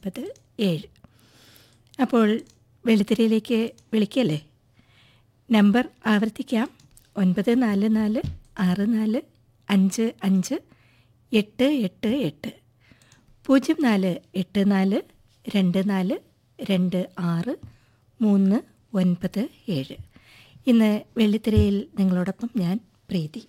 ഒൻപത് ഏഴ് അപ്പോൾ വെളുത്തിരയിലേക്ക് വിളിക്കല്ലേ നമ്പർ ആവർത്തിക്കാം ഒൻപത് നാല് നാല് ആറ് നാല് അഞ്ച് അഞ്ച് എട്ട് എട്ട് എട്ട് പൂജ്യം നാല് എട്ട് നാല് രണ്ട് നാല് രണ്ട് ആറ് മൂന്ന് ഒൻപത് ഏഴ് ഇന്ന് വെള്ളിത്തിരയിൽ നിങ്ങളോടൊപ്പം ഞാൻ പ്രീതി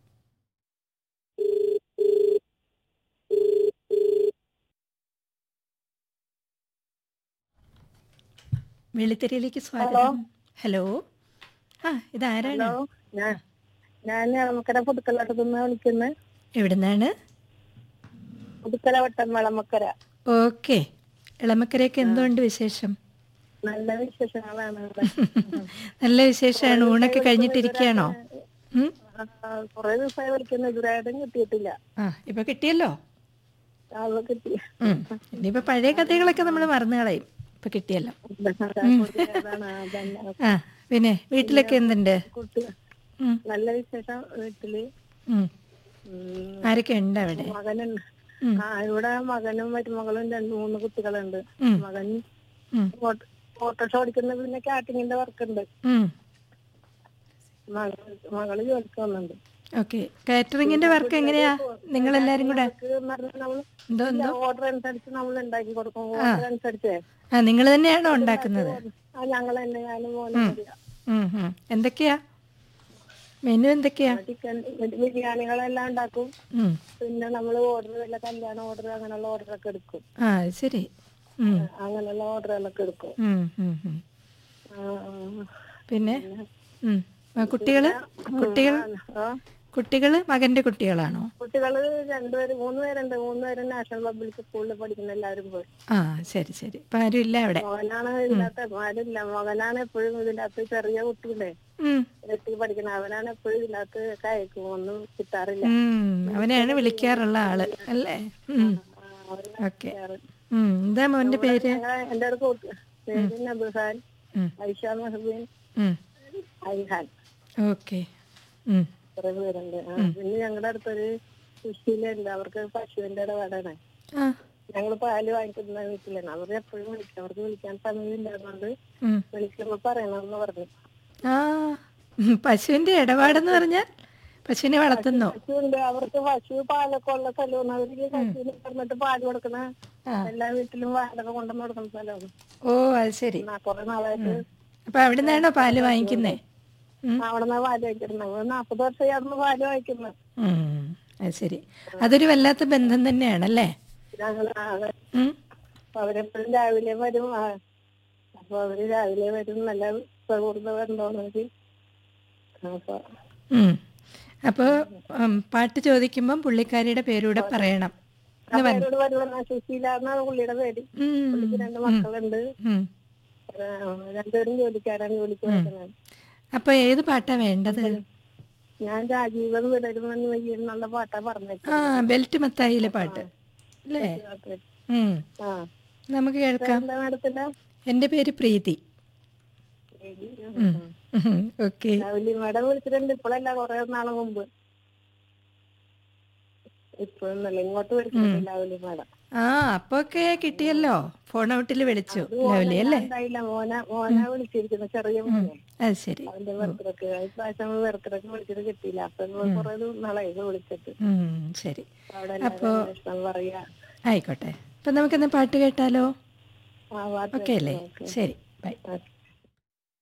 വെള്ളിത്തിരയിലേക്ക് സ്വാഗതം ഹലോ ആ ഇതാരാണ് ഹലോ ഞാൻ ഞാൻ നമുക്കര പുതുക്കലട്ടത്തുനിന്ന് വിളിക്കുന്നത് എവിടുന്നാണ് പുതുക്കല വട്ടം വളമക്കര ഓക്കെ ഇളമക്കരയൊക്കെ എന്തുകൊണ്ട് വിശേഷം നല്ല വിശേഷങ്ങളാണ് ഇവിടെ. നല്ല വിശേഷമാണ് ഊണൊക്കെ കഴിഞ്ഞിട്ടിരിക്കുകയാണോ ഉം? ആ, കുറേ ദിവസമായി വിളിക്കുന്ന ഇതുവരായിട്ടും കിട്ടിയിട്ടില്ല ആ ഇപ്പൊ കിട്ടിയല്ലോ അത് കിട്ടി ഉം. ഇനിയിപ്പോ പഴയ കഥകളൊക്കെ നമ്മൾ മറന്നു കളയും ഇപ്പൊ കിട്ടിയല്ലോ അതാണ് അതന്നെ. ആ പിന്നെ വീട്ടിലൊക്കെ എന്തുണ്ട് കുട്ടി ഉം. നല്ല വിശേഷം വീട്ടില് ഉം. ഉം, ആരൊക്കെ ഉണ്ട് അവിടെ മകനുണ്ട് ഉം. ആ ഇവിടെ മകനും മരുമകളും രണ്ട് മൂന്ന് കുട്ടികളുണ്ട് ഉം. മകൻ ഉം. ഓട്ടോ- ഓട്ടോറിക്ഷ ഓടിക്കുന്ന പിന്നെ കാറ്ററിംഗിന്റെ വർക്ക് ഉണ്ട് ഉം. മകള് മകള് ജോലിക്ക് വന്നുണ്ട് ഓക്കെ കാറ്ററിംഗിന്റെ വർക്ക് എങ്ങനെയാ നിങ്ങളെല്ലാരും കൂടെ നമ്മള് എന്തോ എന്തോ ഓർഡർ അനുസരിച്ച് നമ്മൾ ഉണ്ടാക്കി കൊടുക്കും ഓർഡർ അനുസരിച്ച് ആ നിങ്ങൾ തന്നെയാണോ ഉണ്ടാക്കുന്നത് ആ ഞങ്ങൾ തന്നെ ഞാനും മോനും കൂടിയാ. ഉം, ഉം. എന്തൊക്കെയാ മെനു എന്തൊക്കെയാ ചിക്കൻ ബിരിയാണികളെല്ലാം ഉണ്ടാക്കും ഉം. പിന്നെ നമ്മൾ ഓർഡർ വല്ല കല്യാണ ഓർഡർ അങ്ങനെയുള്ള ഓർഡറൊക്കെ എടുക്കും ആ അത് ശരി ഉം. അങ്ങനെയുള്ള ഓർഡറുകളൊക്കെ എടുക്കും ഉം, ഉം, ഉം. ആ, ആ. പിന്നെ ഉം. ആ, കുട്ടികള് കുട്ടികൾ ആ, കുട്ടികള് മകന്റെ കുട്ടികളാണോ കുട്ടികള് രണ്ടുപേര് മൂന്ന് പേരുണ്ട് മൂന്ന് പേരും നാഷണൽ പബ്ലിക് സ്കൂളിൽ പഠിക്കുന്ന എല്ലാവരും പോയി ആ ശരി ശരി ഇപ്പൊ ആരും ഇല്ല അവിടെ മകനാണ് ഇതിനകത്ത് ആരില്ല മകനാണ് എപ്പോഴും ഇതിനകത്ത് ചെറിയ കുട്ടിയില്ലേ ഉം. എട്ടി പഠിക്കുന്ന അവനാണ് എപ്പോഴും ഇതിനകത്ത് കയക്കും ഒന്നും കിട്ടാറില്ല ഉം. അവനെയാണ് വിളിക്കാറുള്ള ആള് അല്ലേ ഉം. ആ, അവന് ഓക്കെ വേറെ. ഉം. എന്താ മോന്റെ പേര് ഞങ്ങളെ എന്റെ ഒരു കൂട്ട് പേര് നബുഹാൻ ഉം. ഐഷ മെഹബീൻ ഉം. ഐഹാൻ ഓക്കെ ഉം. കുറെ പേരുണ്ട് ആ, പിന്നെ ഞങ്ങളുടെ അടുത്തൊരു സുശീലുണ്ട് അവർക്ക് പശുവിന്റെ ഇടപാടാണ് ആ ഞങ്ങൾ പാല് വാങ്ങിക്കുന്ന വീട്ടിലാണ് അവർ എപ്പോഴും വിളിക്കും അവർക്ക് വിളിക്കാൻ സമയമില്ലാത്തതുകൊണ്ട് ഉം. വിളിക്കുമ്പോ പറയണമെന്ന് പറഞ്ഞു ആ ഉം. പശുവിന്റെ ഇടപാടെന്ന് പറഞ്ഞാൽ പശുവിനെ വളർത്തുന്നു പശുണ്ട് അവർക്ക് പശു പാലൊക്കെ ഉള്ള സ്ഥലമാണ് അവർക്ക് പശുവിനെ പറഞ്ഞിട്ട് പാല് കൊടുക്കണ ആ. എല്ലാ വീട്ടിലും പാലൊക്കെ കൊണ്ടുവന്ന് കൊടുക്കുന്ന സ്ഥലമാണ് ഓ അത് ശരി എന്നാ കുറെ നാളായിട്ട് അപ്പൊ അവിടെ നിന്നാണോ പാല് വാങ്ങിക്കുന്നേ ഉം. അവിടെ നിന്ന് പാല് വാങ്ങിക്കുന്നത് ഞങ്ങൾ നാപ്പത് വർഷമായി അവിടെ പാല് വാങ്ങിക്കുന്നത് ഉം. അത് ശരി അതൊരു വല്ലാത്ത ബന്ധം തന്നെയാണല്ലേ ഞങ്ങൾ ഉം. അവരെപ്പോഴും രാവിലെ വരും ആ, അപ്പൊ അവര് രാവിലെ വരും നല്ല സൗഹൃദ ബന്ധമാണവര് അപ്പൊ ഉം. അപ്പോ ഉം, പാട്ട് ചോദിക്കുമ്പം പുള്ളിക്കാരിയുടെ പേരൂടെ പറയണം ആ പേരോട് വരുന്ന സുശീല എന്നാണ് പുള്ളിയുടെ പേര് ഉം. പുള്ളിക്ക് രണ്ട് മക്കളുണ്ട് ഉം. ആ, രണ്ടുപേരും ജോലിക്കാരാണ് ജോലിക്ക് വരുന്നത് അപ്പൊ ഏത് പാട്ടാ വേണ്ടത് ഞാൻ രാജീവൻ വിടരുമെന്ന് വയ്യെന്നുള്ള പാട്ടാ പറഞ്ഞേക്കുന്നത് ആ ബെൽറ്റ് മത്തായിലെ പാട്ട് അല്ലേ ഉം. ആ നമുക്ക് കേൾക്കാം എന്താ മാഡത്തിന്റെ എൻ്റെ പേര് പ്രീതി ഓക്കെ രാവിലെ മാഡം വിളിച്ചിട്ടുണ്ട് ഇപ്പോഴല്ല കുറെ നാളെ മുമ്പ് ഇപ്പോഴൊന്നല്ല ഇങ്ങോട്ട് വിളിച്ചിട്ടുണ്ട് രാവിലെ മാഡം ആ അപ്പൊക്കെ കിട്ടിയല്ലോ ഫോൺ ഔട്ടിൽ വിളിച്ചു ലവ്ലി അല്ലേ ഉണ്ടായില്ല മോന മോന വിളിച്ചിരിക്കുന്നു ചെറിയ മോനെ അത് ശരി അവന്റെ ബർത്ത്ഡേക്ക് ഇപ്രാവശ്യം ബർത്ത്ഡേക്ക് വിളിച്ചിട്ട് കിട്ടിയില്ല അപ്പൊ കുറെ നാളായി വിളിച്ചിട്ട് ഉം, ശരി അവിടെ എല്ലാവരും അന്വേഷണം പറയാ ആയിക്കോട്ടെ അപ്പൊ നമുക്കെന്നാ പാട്ട് കേട്ടാലോ ആ വാർത്ത ഓക്കെ അല്ലേ ശരി ബൈ ഓക്കെ